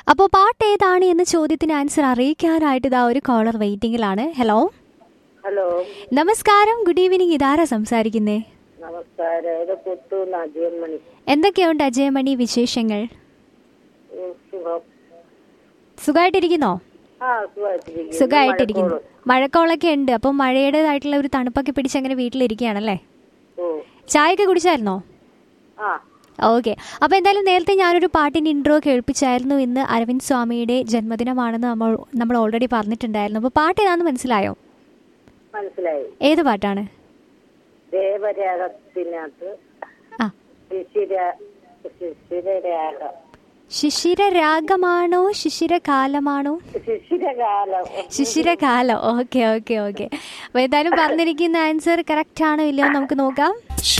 അപ്പോൾ പാട്ട് ഏതാണ് എന്ന ചോദ്യത്തിന് ആൻസർ അറിയിക്കാനായിട്ട് ഇതാ ഒരു കോളർ വെയിറ്റിംഗിലാണ് ഹലോ ഹലോ നമസ്കാരം ഗുഡ് ഈവനിങ് ഇതാരാ സംസാരിക്കുന്നേ നമസ്കാരം ഇത് പുത്തൂന്ന് അജയൻമണി എന്തൊക്കെയുണ്ട് അജയമണി വിശേഷങ്ങൾ ഉം, സുഖം സുഖമായിട്ടിരിക്കുന്നോ ആ സുഖമായിട്ടിരിക്കുന്നു സുഖമായിട്ടിരിക്കുന്നു മഴക്കോളൊക്കെ ഉണ്ട് അപ്പം മഴയുടേതായിട്ടുള്ള ഒരു തണുപ്പൊക്കെ പിടിച്ച് അങ്ങനെ വീട്ടിലിരിക്കുകയാണല്ലേ ഓ ചായയൊക്കെ കുടിച്ചായിരുന്നോ ആ ഓക്കെ അപ്പോൾ എന്തായാലും നേരത്തെ ഞാനൊരു പാട്ടിൻ്റെ ഇൻട്രോ കേൾപ്പിച്ചായിരുന്നു ഇന്ന് അരവിന്ദ് സ്വാമിയുടെ ജന്മദിനമാണെന്ന് നമ്മൾ നമ്മൾ ഓൾറെഡി പറഞ്ഞിട്ടുണ്ടായിരുന്നു അപ്പോൾ പാട്ട് ഏതാണെന്ന് മനസ്സിലായോ മനസ്സിലായി ഏത് പാട്ടാണ് ദേവരാഗത്തിനകത്ത് ആ ശിശിര ശിശിരരാഗം ശിശിരരാഗമാണോ ശിശിരകാലമാണോ ശിശിരകാലം ശിശിരകാലം ഓക്കെ ഓക്കെ ഓക്കെ അപ്പോൾ എന്തായാലും പറഞ്ഞിരിക്കുന്ന ആൻസർ കറക്റ്റ് ആണോ ഇല്ലയോ എന്ന് നമുക്ക് നോക്കാം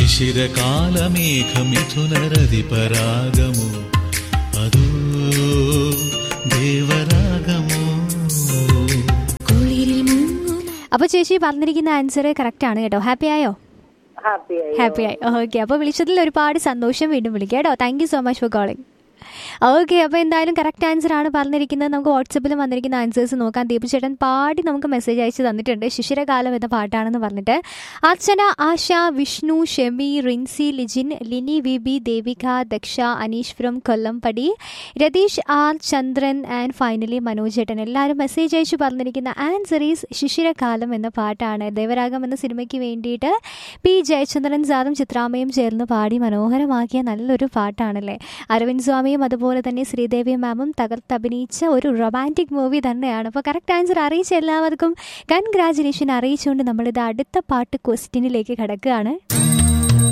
ശിശിരകാലമേഘമിഥുനരതിപരാഗമോ അതോ ദേവരാഗമോ അപ്പോൾ ചേച്ചി പറഞ്ഞിരിക്കുന്ന ആൻസർ കറക്റ്റ് ആണ് കേട്ടോ ഹാപ്പി ആയോ ഹാപ്പി ആയി ഹാപ്പി ആയി ഓക്കെ അപ്പോൾ വിളിച്ചതിൽ ഒരുപാട് സന്തോഷം വീണ്ടും വിളിക്കാം കേട്ടോ thank you so much for calling okay അപ്പോൾ എന്തായാലും കറക്റ്റ് ആൻസർ ആണ് പറഞ്ഞിരിക്കുന്നത് നമുക്ക് വാട്സപ്പിലും വന്നിരിക്കുന്ന ആൻസേഴ്സ് നോക്കാം ദീപു ചേട്ടൻ പാടി നമുക്ക് മെസ്സേജ് അയച്ച് തന്നിട്ടുണ്ട് ശിശിരകാലം എന്ന പാട്ടാണെന്ന് പറഞ്ഞിട്ട് Archana Asha Vishnu Shemi Rincy Lijin Lini V B Devika Daksha Aneesh from Kollampadi Ratheesh R Chandran and finally Manoj ചേട്ടൻ എല്ലാവരും മെസ്സേജ് അയച്ച് പറഞ്ഞിരിക്കുന്ന ആൻസർ ഈസ് ശിശിരകാലം എന്ന പാട്ടാണ് ദേവരാഗം എന്ന സിനിമയ്ക്ക് വേണ്ടിയിട്ട് പി ജയചന്ദ്രൻ സാറും ചിത്രാമ്മയും ചേർന്ന് പാടി മനോഹരമാക്കിയ നല്ലൊരു പാട്ടാണല്ലേ അരവിന്ദ് സ്വാമിയും അതുപോലെ തന്നെ ശ്രീദേവി മാമും തകർത്തഭിനയിച്ച ഒരു റൊമാൻറ്റിക് മൂവി തന്നെയാണ് അപ്പോൾ കറക്റ്റ് ആൻസർ അറിയിച്ച എല്ലാവർക്കും കൺഗ്രാജുലേഷൻ അറിയിച്ചുകൊണ്ട് നമ്മളിത് അടുത്ത പാട്ട് ക്വസ്റ്റ്യനിലേക്ക് കിടക്കുകയാണ്